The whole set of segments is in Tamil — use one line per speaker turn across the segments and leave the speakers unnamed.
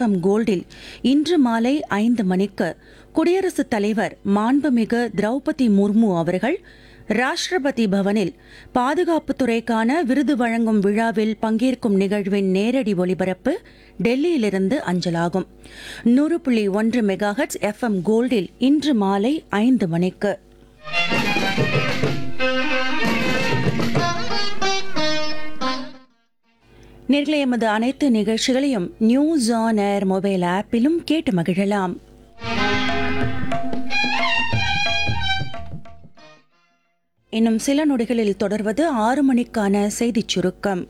எஃப்எம் கோல்டில் இன்று மாலை ஐந்து மணிக்கு குடியரசுத் தலைவர் மாண்புமிகு திரௌபதி முர்மு அவர்கள் ராஷ்டிரபதி பவனில் பாதுகாப்புத் துறைக்கான விருது வழங்கும் விழாவில் பங்கேற்கும் நிகழ்வின் நேரடி ஒலிபரப்பு டெல்லியிலிருந்து அஞ்சலாகும் நூறு புள்ளி ஒன்று மெகாஹட்ஸ் எஃப்எம் கோல்டில் இன்று மாலை ஐந்து மணிக்கு நேர்களே எமது அனைத்து நிகழ்ச்சிகளையும் நியூஸ் ஆன் ஏர் மொபைல் ஆப்பிலும் கேட்டு மகிழலாம் இன்னும் சில நொடிகளில் தொடர்வது ஆறு மணிக்கான செய்திச் சுருக்கம்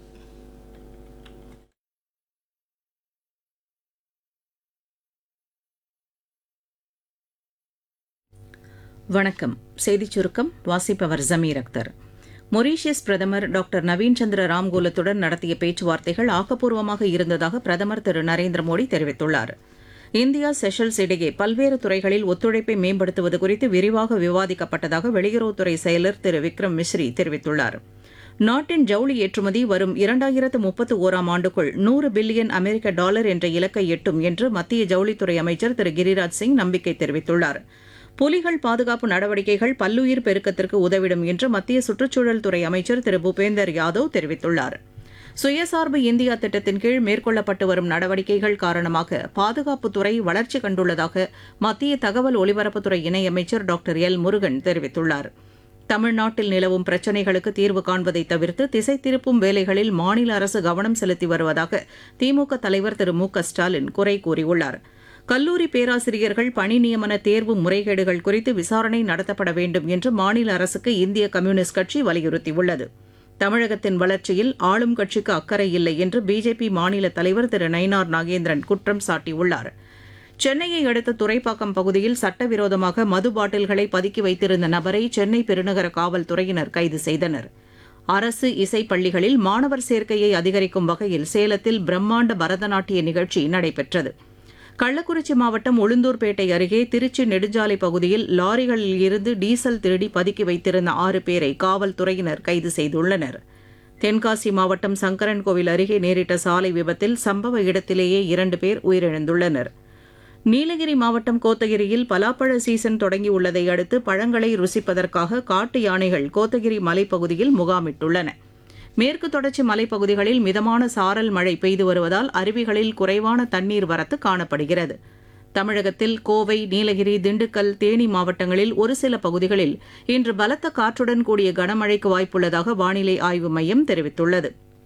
வணக்கம் செய்திச் சுருக்கம் வாசிப்பவர் ஜமீர் அக்தர் மொரீஷியஸ் பிரதமர் டாக்டர் நவீன் சந்திர ராம்கோலத்துடன் நடத்திய பேச்சுவார்த்தைகள் ஆக்கப்பூர்வமாக இருந்ததாக பிரதமர் திரு நரேந்திர மோடி தெரிவித்துள்ளார் இந்தியா செஷல்ஸ் இடையே பல்வேறு துறைகளில் ஒத்துழைப்பை மேம்படுத்துவது குறித்து விரிவாக விவாதிக்கப்பட்டதாக வெளியுறவுத்துறை செயலர் திரு விக்ரம் மிஸ்ரி தெரிவித்துள்ளார் நாட்டின் ஜவுளி ஏற்றுமதி வரும் இரண்டாயிரத்து முப்பத்து ஓராம் ஆண்டுக்குள் நூறு பில்லியன் அமெரிக்க டாலர் என்ற இலக்கை எட்டும் என்று மத்திய ஜவுளித்துறை அமைச்சர் திரு கிரிராஜ் சிங் நம்பிக்கை தெரிவித்துள்ளார் புலிகள் பாதுகாப்பு நடவடிக்கைகள் பல்லுயிர் பெருக்கத்திற்கு உதவிடும் என்று மத்திய சுற்றுச்சூழல் துறை அமைச்சர் திரு பூபேந்தர் யாதவ் தெரிவித்துள்ளார் சுயசார்பு இந்தியா திட்டத்தின் கீழ் மேற்கொள்ளப்பட்டு வரும் நடவடிக்கைகள் காரணமாக பாதுகாப்புத்துறை வளர்ச்சி கண்டுள்ளதாக மத்திய தகவல் ஒலிபரப்புத்துறை இணையமைச்சர் டாக்டர் எல் முருகன் தெரிவித்துள்ளார் தமிழ்நாட்டில் நிலவும் பிரச்சினைகளுக்கு தீர்வு காண்பதை தவிர்த்து திசை திருப்பும் வேலைகளில் மாநில அரசு கவனம் செலுத்தி வருவதாக திமுக தலைவர் திரு மு க ஸ்டாலின் குறை கூறியுள்ளார் கல்லூரி பேராசிரியர்கள் பணி நியமன தேர்வு முறைகேடுகள் குறித்து விசாரணை நடத்தப்பட வேண்டும் என்று மாநில அரசுக்கு இந்திய கம்யூனிஸ்ட் கட்சி வலியுறுத்தியுள்ளது தமிழகத்தின் வளர்ச்சியில் ஆளும் கட்சிக்கு அக்கறை இல்லை என்று பிஜேபி மாநில தலைவர் திரு நயினார் நாகேந்திரன் குற்றம் சாட்டியுள்ளார் சென்னையை அடுத்த துறைப்பாக்கம் பகுதியில் சட்டவிரோதமாக மது பாட்டில்களை பதுக்கி வைத்திருந்த நபரை சென்னை பெருநகர காவல்துறையினர் கைது செய்தனர் அரசு இசைப் பள்ளிகளில் மாணவர் சேர்க்கையை அதிகரிக்கும் வகையில் சேலத்தில் பிரம்மாண்ட பரதநாட்டிய நிகழ்ச்சி நடைபெற்றது கள்ளக்குறிச்சி மாவட்டம் உளுந்தூர்பேட்டை அருகே திருச்சி நெடுஞ்சாலை பகுதியில் லாரிகளில் இருந்து டீசல் திருடி பதுக்கி வைத்திருந்த ஆறு பேரை காவல்துறையினர் கைது செய்துள்ளனர் தென்காசி மாவட்டம் சங்கரன்கோவில் அருகே நேரிட்ட சாலை விபத்தில் சம்பவ இடத்திலேயே இரண்டு பேர் உயிரிழந்துள்ளனர் நீலகிரி மாவட்டம் கோத்தகிரியில் பலாப்பழ சீசன் தொடங்கியுள்ளதை அடுத்து பழங்களை ருசிப்பதற்காக காட்டு யானைகள் கோத்தகிரி மலைப்பகுதியில் முகாமிட்டுள்ளன மேற்கு தொடர்ச்சி மலைப்பகுதிகளில் மிதமான சாரல் மழை பெய்து வருவதால் அருவிகளில் குறைவான தண்ணீர் வரத்து காணப்படுகிறது தமிழகத்தில் கோவை நீலகிரி திண்டுக்கல் தேனி மாவட்டங்களில் ஒரு சில பகுதிகளில் இன்று பலத்த காற்றுடன் கூடிய கனமழைக்கு வாய்ப்புள்ளதாக வானிலை ஆய்வு மையம் தெரிவித்துள்ளது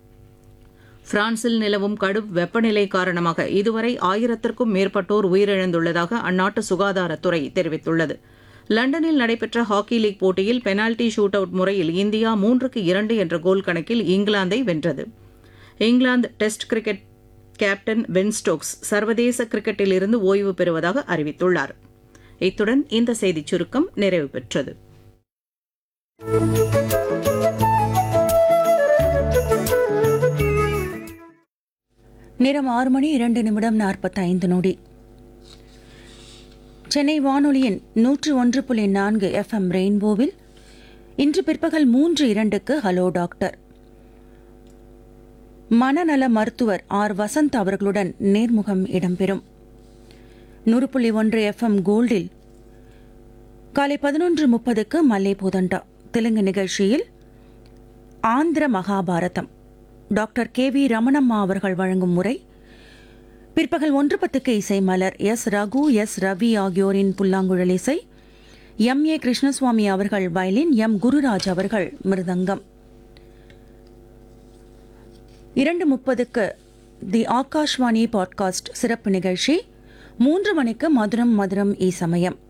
பிரான்சில் நிலவும் கடும் வெப்பநிலை காரணமாக இதுவரை ஆயிரத்திற்கும் மேற்பட்டோர் உயிரிழந்துள்ளதாக அந்நாட்டு சுகாதாரத்துறை தெரிவித்துள்ளது லண்டனில் நடைபெற்ற ஹாக்கி லீக் போட்டியில் பெனால்டி ஷூட் அவுட் முறையில் இந்தியா மூன்றுக்கு இரண்டு என்ற கோல் கணக்கில் இங்கிலாந்தை வென்றது England test cricket captain Ben Stokes சர்வதேச கிரிக்கெட்டில் இருந்து ஓய்வு பெறுவதாக அறிவித்துள்ளார் இத்துடன் இந்த செய்திச் சுருக்கம் நிறைவு பெற்றது
நேரம் ஆறு மணி இரண்டு நிமிடம் நாற்பத்தைந்து நொடி சென்னை வானொலியின் நூற்று ஒன்று புள்ளி நான்கு எஃப்எம் ரெயின்போவில் இன்று பிற்பகல் மூன்று இரண்டுக்கு ஹலோ டாக்டர் மனநல மருத்துவர் ஆர் வசந்த் அவர்களுடன் நேர்முகம் இடம்பெறும் நூறு புள்ளி ஒன்று எஃப்எம் கோல்டில் காலை பதினொன்று முப்பதுக்கு மல்லை பூதண்டா தெலுங்கு நிகழ்ச்சியில் Andhra Mahabharatam doctor K V Ramanamma அவர்கள் வழங்கும் முறை பிற்பகல் ஒன்று பத்துக்கு இசை மலர் எஸ் ரகு எஸ் ரவி ஆகியோரின் புல்லாங்குழல் இசை எம் ஏ கிருஷ்ணசுவாமி அவர்கள் வயலின் எம் குருராஜ் அவர்கள் மிருதங்கம் இரண்டு முப்பதுக்கு தி ஆகாஷ்வாணி பாட்காஸ்ட் சிறப்பு நிகழ்ச்சி மூன்று மணிக்கு மதுரம் மதுரம் இ சமயம்